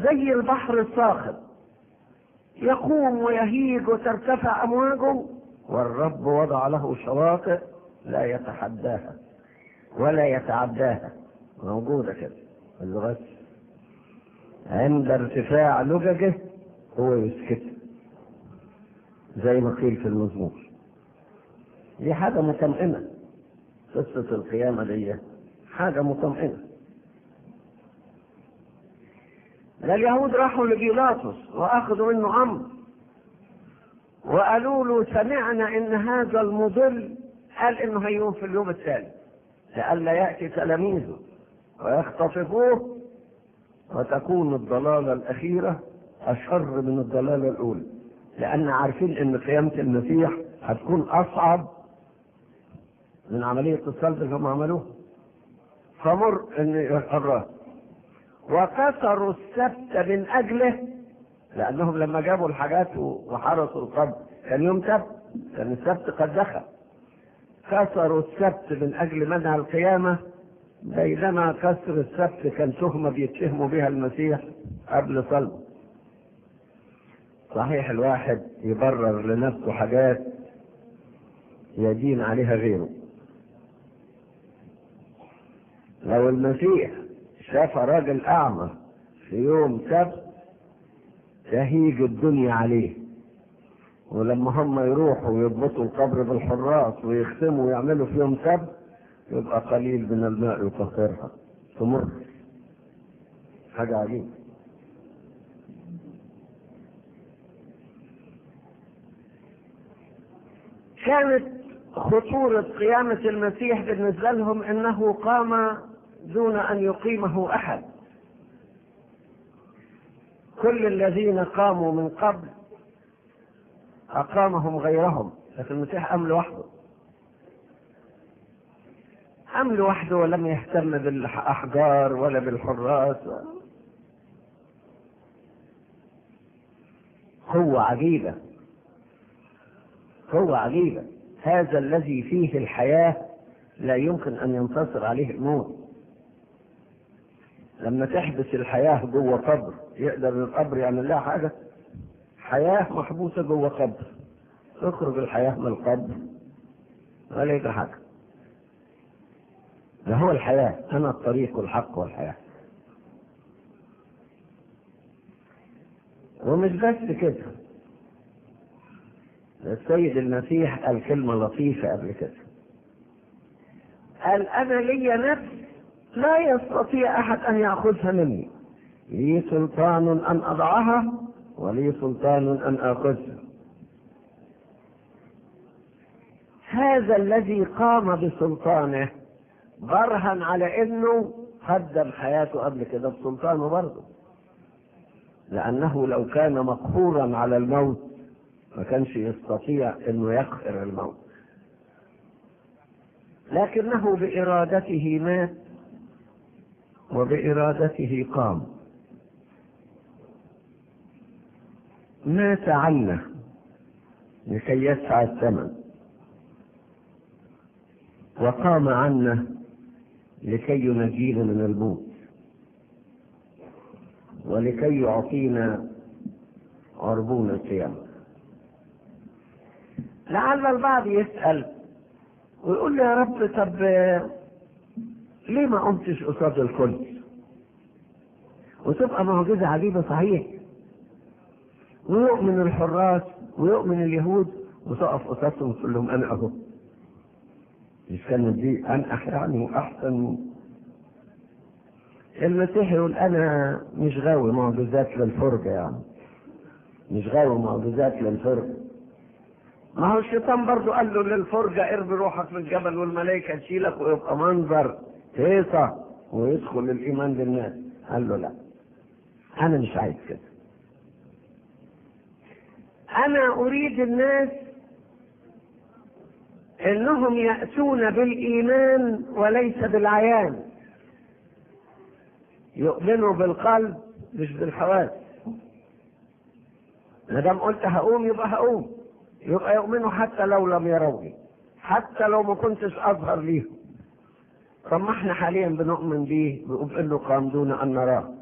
زي البحر الصاخب يقوم ويهيج وترتفع امواجه والرب وضع له شواطئ لا يتحداها ولا يتعداها موجوده كده اللغات عند ارتفاع لججه هو يسكتها زي ما قيل في المزمور دي حاجة مطمئنة قصة القيامة دي حاجة مطمئنة ده اليهود راحوا لبيلاطس واخذوا منه امر وقالوا له سمعنا ان هذا المضل قال انه هيقوم في اليوم الثالث لئلا ياتي تلاميذه ويختطفوه وتكون الضلاله الاخيره اشر من الضلاله الاولى لان عارفين ان قيامه المسيح هتكون اصعب من عمليه الصلب اللي هم عملوها فمر ان يقراه وكسروا السبت من اجله لانهم لما جابوا الحاجات وحرسوا القبر كان يوم سبت كان السبت قد دخل كسروا السبت من اجل منع القيامه بينما كسر السبت كان تهمه بيتهموا بها المسيح قبل صلبه صحيح الواحد يبرر لنفسه حاجات يدين عليها غيره لو المسيح شاف راجل أعمى في يوم سبت تهيج الدنيا عليه ولما هم يروحوا ويضبطوا القبر بالحراس ويختموا ويعملوا في يوم سبت يبقى قليل من الماء يطهرها تمر حاجة عجيبة كانت خطورة قيامة المسيح بالنسبة لهم انه قام دون ان يقيمه احد كل الذين قاموا من قبل اقامهم غيرهم لكن المسيح قام لوحده قام لوحده ولم يهتم بالاحجار ولا بالحراس قوة عجيبة قوة عجيبة هذا الذي فيه الحياة لا يمكن أن ينتصر عليه الموت لما تحبس الحياة جوه قبر يقدر القبر يعمل لها حاجة حياة محبوسة جوه قبر تخرج الحياة من القبر ولا يجري حاجة ده هو الحياة أنا الطريق والحق والحياة ومش بس كده السيد المسيح قال كلمة لطيفة قبل كده قال أنا لي نفس لا يستطيع أحد أن يأخذها مني لي سلطان أن أضعها ولي سلطان أن آخذها هذا الذي قام بسلطانه برهن على انه قدم حياته قبل كده بسلطانه برضه لانه لو كان مقهورا على الموت ما كانش يستطيع انه يقهر الموت لكنه بارادته مات وبارادته قام مات عنا لكي يدفع الثمن وقام عنا لكي ينجينا من الموت ولكي يعطينا عربون القيامة لعل البعض يسأل ويقول لي يا رب طب ليه ما قمتش قصاد الكل وتبقى معجزة عجيبة صحيح ويؤمن الحراس ويؤمن اليهود وتقف قصادهم وتقول لهم انا اهو مش كانت دي انقح يعني واحسن المسيح يقول انا مش غاوي معجزات للفرجة يعني مش غاوي معجزات للفرجة ما هو الشيطان برضو قال له للفرجة ارمي روحك في الجبل والملائكة تشيلك ويبقى منظر هيصة ويدخل الإيمان للناس قال له لا أنا مش عايز كده أنا أريد الناس انهم ياتون بالايمان وليس بالعيان يؤمنوا بالقلب مش بالحواس ما دام قلت هقوم يبقى هقوم يبقى يؤمنوا حتى لو لم يروني حتى لو ما كنتش اظهر ليهم طب ما احنا حاليا بنؤمن بيه بيقول انه قام دون ان نراه